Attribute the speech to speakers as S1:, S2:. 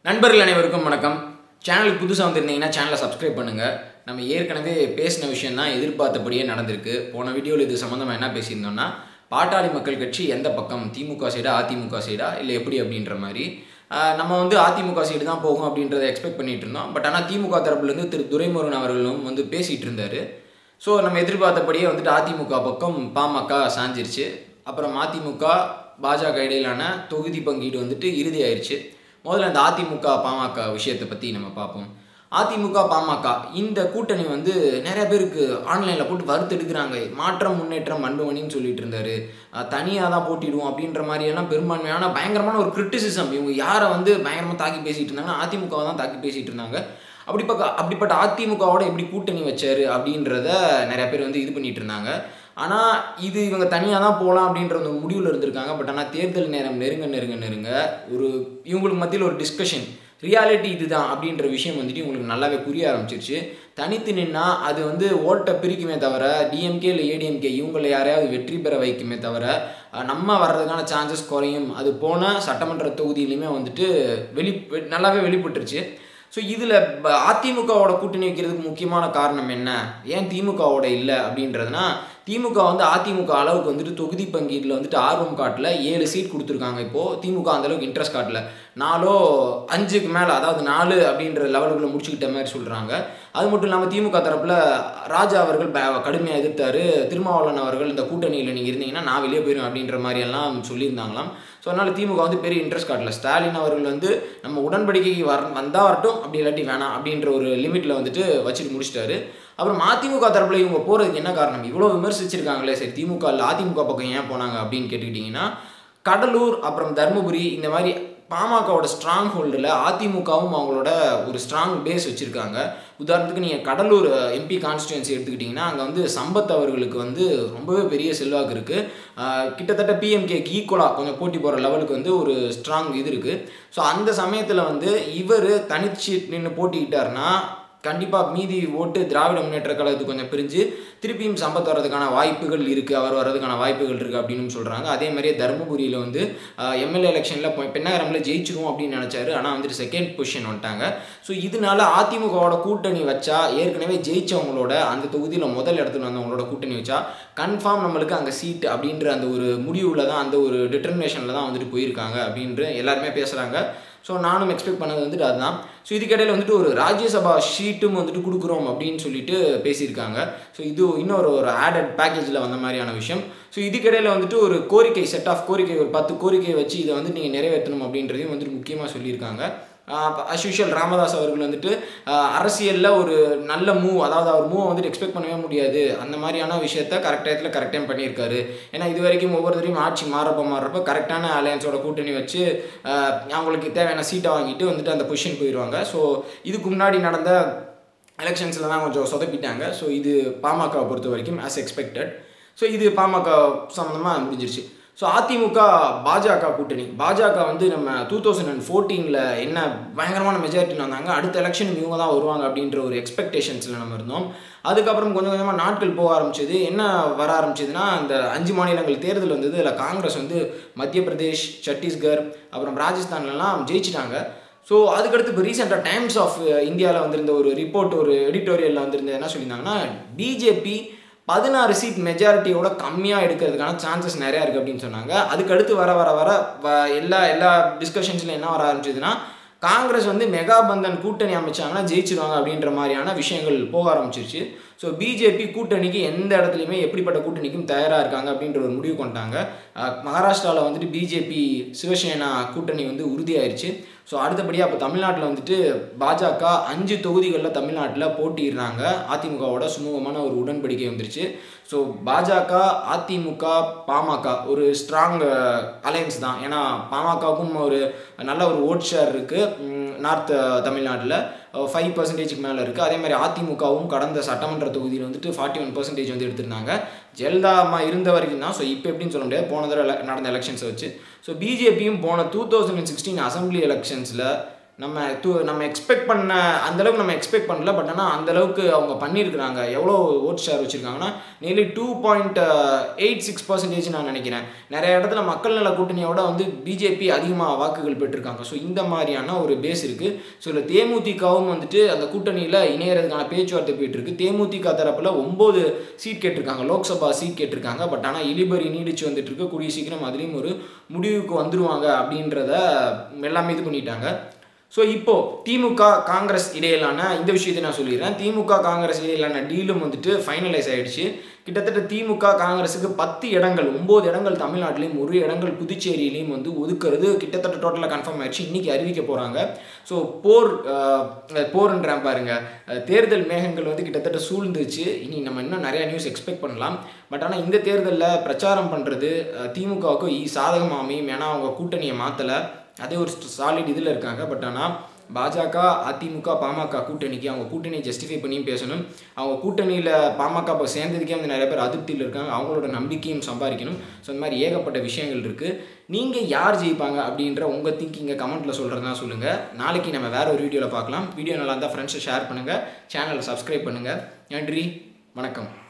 S1: நண்பர்கள் அனைவருக்கும் வணக்கம் சேனலுக்கு புதுசாக வந்திருந்தீங்கன்னா சேனலை சப்ஸ்கிரைப் பண்ணுங்கள் நம்ம ஏற்கனவே பேசின விஷயம் தான் எதிர்பார்த்தபடியே நடந்திருக்கு போன வீடியோவில் இது சம்மந்தமாக என்ன பேசியிருந்தோம்னா பாட்டாளி மக்கள் கட்சி எந்த பக்கம் திமுக சைடா அதிமுக சைடா இல்லை எப்படி அப்படின்ற மாதிரி ஆஹ் நம்ம வந்து அதிமுக சைடு தான் போகும் அப்படின்றத எக்ஸ்பெக்ட் பண்ணிட்டு இருந்தோம் பட் ஆனால் திமுக தரப்புலேருந்து திரு துரைமுருகன் அவர்களும் வந்து பேசிகிட்டு இருந்தார் ஸோ நம்ம எதிர்பார்த்தபடியே வந்துட்டு அதிமுக பக்கம் பாமக சாஞ்சிருச்சு அப்புறம் அதிமுக பாஜக இடையிலான தொகுதி பங்கீடு வந்துட்டு இறுதி ஆயிருச்சு முதல்ல இந்த அதிமுக பாமக விஷயத்தை பற்றி நம்ம பார்ப்போம் அதிமுக பாமக இந்த கூட்டணி வந்து நிறைய பேருக்கு ஆன்லைனில் போட்டு வறுத்தெடுக்கிறாங்க மாற்றம் முன்னேற்றம் அன்புமணின்னு சொல்லிட்டு இருந்தாரு தனியாக தான் போட்டிடுவோம் அப்படின்ற மாதிரியெல்லாம் பெரும்பான்மையான பயங்கரமான ஒரு கிரிட்டிசிசம் இவங்க யாரை வந்து பயங்கரமாக தாக்கி பேசிட்டு இருந்தாங்கன்னா அதிமுகவை தான் தாக்கி பேசிட்டு இருந்தாங்க அப்படி பக்க அப்படிப்பட்ட அதிமுகவோட எப்படி கூட்டணி வச்சாரு அப்படின்றத நிறைய பேர் வந்து இது பண்ணிட்டு இருந்தாங்க ஆனால் இது இவங்க தனியாக தான் போகலாம் அப்படின்ற ஒரு முடிவில் இருந்திருக்காங்க பட் ஆனால் தேர்தல் நேரம் நெருங்க நெருங்க நெருங்க ஒரு இவங்களுக்கு மத்தியில் ஒரு டிஸ்கஷன் ரியாலிட்டி இதுதான் அப்படின்ற விஷயம் வந்துட்டு இவங்களுக்கு நல்லாவே புரிய ஆரம்பிச்சிருச்சு தனித்து நின்னா அது வந்து ஓட்டை பிரிக்குமே தவிர டிஎம்கே இல்லை ஏடிஎம்கே இவங்களை யாரையாவது வெற்றி பெற வைக்குமே தவிர அஹ், நம்ம வர்றதுக்கான சான்சஸ் குறையும் அது போன சட்டமன்ற தொகுதியிலையுமே வந்துட்டு வெளி வெ- நல்லாவே வெளிப்பட்டுருச்சு ஸோ இதில் அதிமுகவோட கூட்டணி வைக்கிறதுக்கு முக்கியமான காரணம் என்ன ஏன் திமுகவோட இல்லை அப்படின்றதுனா திமுக வந்து அதிமுக அளவுக்கு வந்துட்டு தொகுதி பங்கீட்டில் வந்துட்டு ஆர்வம் காட்டல ஏழு சீட் கொடுத்துருக்காங்க இப்போது திமுக அந்த அளவுக்கு இன்ட்ரெஸ்ட் காட்டல நாலோ அஞ்சுக்கு மேலே அதாவது நாலு அப்படின்ற லெவலுக்குள்ள முடிச்சுக்கிட்ட மாதிரி சொல்கிறாங்க அது மட்டும் இல்லாமல் திமுக தரப்பில் ராஜா அவர்கள் ப- கடுமையாக எதிர்த்தாரு திருமாவளவன் அவர்கள் இந்த கூட்டணியில் நீங்கள் இருந்தீங்கன்னா நான் வெளியே போயிடும் அப்படின்ற மாதிரி எல்லாம் சொல்லியிருந்தாங்களாம் ஸோ அதனால் திமுக வந்து பெரிய இன்ட்ரெஸ்ட் காட்டல ஸ்டாலின் அவர்கள் வந்து நம்ம உடன்படிக்கைக்கு வர வந்தால் வரட்டும் அப்படி இல்லாட்டி வேணாம் அப்படின்ற ஒரு லிமிட்டில் வந்துட்டு வச்சுட்டு முடிச்சிட்டாரு அப்புறம் அதிமுக தரப்புல இவங்க போகிறதுக்கு என்ன காரணம் இவ்வளோ விமர்சிச்சிருக்காங்களே சரி திமுக இல்லை அதிமுக பக்கம் ஏன் போனாங்க அப்படின்னு கேட்டுக்கிட்டிங்கன்னா கடலூர் அப்புறம் தருமபுரி இந்த மாதிரி பாமகவோட ஸ்ட்ராங் ஹோல்டில் அதிமுகவும் அவங்களோட ஒரு ஸ்ட்ராங் பேஸ் வச்சுருக்காங்க உதாரணத்துக்கு நீங்கள் கடலூர் எம்பி கான்ஸ்டியூன்சி எடுத்துக்கிட்டிங்கன்னா அங்கே வந்து சம்பத் அவர்களுக்கு வந்து ரொம்பவே பெரிய செல்வாக்கு இருக்குது கிட்டத்தட்ட பிஎம்கேக்கு ஈக்குவலாக கொஞ்சம் போட்டி போகிற லெவலுக்கு வந்து ஒரு ஸ்ட்ராங் இது இருக்குது ஸோ அந்த சமயத்தில் வந்து இவர் தனிச்சு நின்று போட்டிக்கிட்டாருன்னா கண்டிப்பாக மீதி ஓட்டு திராவிட முன்னேற்ற கழகத்துக்கு கொஞ்சம் பிரிஞ்சு திருப்பியும் சம்பத் வர்றதுக்கான வாய்ப்புகள் இருக்குது அவர் வர்றதுக்கான வாய்ப்புகள் இருக்குது அப்படின்னு சொல்கிறாங்க அதே மாதிரியே தருமபுரியில் வந்து எம்எல்ஏ எலெக்ஷனில் பெண்ணாகரமில் ஜெயிச்சிருவோம் அப்படின்னு நினச்சாரு ஆனால் வந்துட்டு செகண்ட் பொசிஷன் வந்துட்டாங்க ஸோ இதனால அதிமுகவோட கூட்டணி வச்சா ஏற்கனவே ஜெயிச்சவங்களோட அந்த தொகுதியில் முதல் இடத்துல வந்தவங்களோட கூட்டணி வச்சா கன்ஃபார்ம் நம்மளுக்கு அங்கே சீட் அப்படின்ற அந்த ஒரு முடிவில் தான் அந்த ஒரு டிட்டர்மினேஷனில் தான் வந்துட்டு போயிருக்காங்க அப்படின்ற எல்லாருமே பேசுகிறாங்க ஸோ நானும் எக்ஸ்பெக்ட் பண்ணது வந்துட்டு அதுதான் ஸோ இதுக்கிடையில் வந்துட்டு ஒரு ராஜ்யசபா ஷீட்டும் வந்துட்டு கொடுக்குறோம் அப்படின்னு சொல்லிட்டு பேசியிருக்காங்க ஸோ இது இன்னொரு ஒரு ஆடட் பேக்கேஜில் வந்த மாதிரியான விஷயம் ஸோ இதுக்கிடையில் வந்துட்டு ஒரு கோரிக்கை செட் ஆஃப் கோரிக்கை ஒரு பத்து கோரிக்கையை வச்சு இதை வந்து நீங்கள் நிறைவேற்றணும் அப்படின்றதையும் வந்துட்டு முக்கியமாக சொல்லியிருக்காங்க அஸ்யூஷுவல் ராமதாஸ் அவர்கள் வந்துட்டு அரசியலில் ஒரு நல்ல மூவ் அதாவது அவர் மூவை வந்துட்டு எக்ஸ்பெக்ட் பண்ணவே முடியாது அந்த மாதிரியான விஷயத்த கரெக்ட் டயத்தில் கரெக்ட் டைம் பண்ணியிருக்காரு ஏன்னா இது வரைக்கும் ஒவ்வொரு தடையும் ஆட்சி மாறப்ப மாறுறப்ப கரெக்டான அலையன்ஸோட கூட்டணி வச்சு ஆஹ், அவங்களுக்கு தேவையான சீட்டை வாங்கிட்டு வந்துட்டு அந்த பொசிஷன் போயிடுவாங்க ஸோ இதுக்கு முன்னாடி நடந்த எலெக்ஷன்ஸில் தான் கொஞ்சம் சொதப்பிட்டாங்க ஸோ இது பாமகவை பொறுத்த வரைக்கும் ஆஸ் எக்ஸ்பெக்டட் ஸோ இது பாமக சம்மந்தமாக முடிஞ்சிருச்சு ஸோ அதிமுக பாஜக கூட்டணி பாஜக வந்து நம்ம டூ தௌசண்ட் அண்ட் ஃபோர்டீனில் என்ன பயங்கரமான மெஜாரிட்டி வந்தாங்க அடுத்த எலெக்ஷன் இவங்க தான் வருவாங்க அப்படின்ற ஒரு எக்ஸ்பெக்டேஷன்ஸில் நம்ம இருந்தோம் அதுக்கப்புறம் கொஞ்சம் கொஞ்சமாக நாட்கள் போக ஆரம்பிச்சது என்ன வர ஆரம்பிச்சதுன்னா அந்த அஞ்சு மாநிலங்கள் தேர்தல் வந்தது அதில் காங்கிரஸ் வந்து மத்திய பிரதேஷ் சத்தீஸ்கர் அப்புறம் ராஜஸ்தான்லலாம் ஜெயிச்சிட்டாங்க ஸோ அதுக்கடுத்து இப்போ ரீசெண்டாக டைம்ஸ் ஆஃப் இந்தியாவில் வந்திருந்த ஒரு ரிப்போர்ட் ஒரு எடிட்டோரியலில் வந்திருந்த என்ன சொல்லியிருந்தாங்கன்னா பிஜேபி பதினாறு சீட் மெஜாரிட்டியோட கம்மியாக எடுக்கிறதுக்கான சான்சஸ் நிறையா இருக்குது அப்படின்னு சொன்னாங்க அதுக்கடுத்து வர வர வர வ- எல்லா எல்லா டிஸ்கஷன்ஸில் என்ன வர ஆரம்பிச்சதுன்னா காங்கிரஸ் வந்து மெகா பந்தன் கூட்டணி அமைச்சாங்கன்னா ஜெயிச்சிருவாங்க அப்படின்ற மாதிரியான விஷயங்கள் போக ஆரம்பிச்சிருச்சு ஸோ பிஜேபி கூட்டணிக்கு எந்த இடத்துலையுமே எப்படிப்பட்ட கூட்டணிக்கும் தயாராக இருக்காங்க அப்படின்ற ஒரு முடிவு கொண்டாங்க மகாராஷ்டிராவில் வந்துட்டு பிஜேபி சிவசேனா கூட்டணி வந்து உறுதியாயிருச்சு ஸோ அடுத்தபடியாக அப்போ தமிழ்நாட்டில் வந்துட்டு பாஜக அஞ்சு தொகுதிகளில் தமிழ்நாட்டில் போட்டிடுறாங்க அதிமுகவோட சுமூகமான ஒரு உடன்படிக்கை வந்துருச்சு ஸோ பாஜக அதிமுக பாமக ஒரு ஸ்ட்ராங் அலையன்ஸ் தான் ஏன்னா பாமகவுக்கும் ஒரு நல்ல ஒரு ஓட் ஷேர் இருக்குது நார்த் தமிழ்நாட்டில் ஃபைவ் பர்சன்டேஜ்க்கு மேலே இருக்குது அதே மாதிரி அதிமுகவும் கடந்த சட்டமன்ற தொகுதியில் வந்துட்டு ஃபார்ட்டி ஒன் பர்சன்டேஜ் வந்து எடுத்திருந்தாங்க ஜெயலலிதா அம்மா இருந்த வரைக்கும் தான் ஸோ இப்போ எப்படின்னு சொல்ல முடியாது போன தடவை ele- நடந்த எலெக்ஷன்ஸை வச்சு ஸோ பிஜேபியும் போன two thousand and sixteen assembly எலெக்ஷன்ஸில் நம்ம து நம்ம எக்ஸ்பெக்ட் பண்ண அந்தளவுக்கு நம்ம எக்ஸ்பெக்ட் பண்ணல பட் ஆனால் அந்தளவுக்கு அவங்க பண்ணியிருக்கிறாங்க எவ்வளோ ஓட் ஷேர் வச்சுருக்காங்கன்னா nearly two point eight six percentage நான் நினைக்கிறேன் நிறைய இடத்துல மக்கள் நல கூட்டணியோட வந்து பிஜேபி அதிகமாக வாக்குகள் பெற்றிருக்காங்க ஸோ இந்த மாதிரியான ஒரு பேஸ் இருக்குது ஸோ இதில் தேமுதிகவும் வந்துட்டு அந்த கூட்டணியில் இணையறதுக்கான பேச்சுவார்த்தை போயிட்டு இருக்கு தேமுதிக தரப்பில் ஒம்பது சீட் கேட்டிருக்காங்க லோக்சபா சீட் கேட்டிருக்காங்க பட் ஆனால் இலிபரி நீடிச்சு வந்துட்டு இருக்கு கூடிய சீக்கிரம் அதுலேயும் ஒரு முடிவுக்கு வந்துருவாங்க அப்படின்றத எல்லாமே இது பண்ணிட்டாங்க ஸோ இப்போ திமுக காங்கிரஸ் இடையிலான இந்த விஷயத்தை நான் சொல்லிடுறேன் திமுக காங்கிரஸ் இடையிலான டீலும் வந்துட்டு ஃபைனலைஸ் ஆயிடுச்சு கிட்டத்தட்ட திமுக காங்கிரஸுக்கு பத்து இடங்கள் ஒம்பது இடங்கள் தமிழ்நாட்டிலையும் ஒரு இடங்கள் புதுச்சேரியிலையும் வந்து ஒதுக்குறது கிட்டத்தட்ட டோட்டலாக கன்ஃபார்ம் ஆயிடுச்சு இன்னைக்கு அறிவிக்க போகிறாங்க ஸோ போர் போர்ன்றேன் பாருங்க தேர்தல் மேகங்கள் வந்து கிட்டத்தட்ட சூழ்ந்துச்சு இனி நம்ம இன்னும் நிறைய நியூஸ் எக்ஸ்பெக்ட் பண்ணலாம் பட் ஆனால் இந்த தேர்தலில் பிரச்சாரம் பண்ணுறது திமுகவுக்கு சாதகமாக அமையும் ஏன்னா அவங்க கூட்டணியை மாற்றலை அதே ஒரு சாலிட் இதில் இருக்காங்க பட் ஆனால் பாஜக அதிமுக பாமக கூட்டணிக்கு அவங்க கூட்டணியை ஜஸ்டிஃபை பண்ணியும் பேசணும் அவங்க கூட்டணியில் பாமக இப்போ சேர்ந்ததுக்கே வந்து நிறைய பேர் அதிருப்தியில் இருக்காங்க அவங்களோட நம்பிக்கையும் சம்பாதிக்கணும் ஸோ இந்த மாதிரி ஏகப்பட்ட விஷயங்கள் இருக்குது நீங்கள் யார் ஜெயிப்பாங்க அப்படின்ற உங்கள் திங்கிங்கை கமெண்ட்டில் சொல்கிறதா சொல்லுங்கள் நாளைக்கு நம்ம வேறு ஒரு வீடியோவில் பார்க்கலாம் வீடியோ நல்லா இருந்தால் ஃப்ரெண்ட்ஸை ஷேர் பண்ணுங்கள் சேனலை சப்ஸ்கிரைப் பண்ணுங்கள் நன்றி வணக்கம்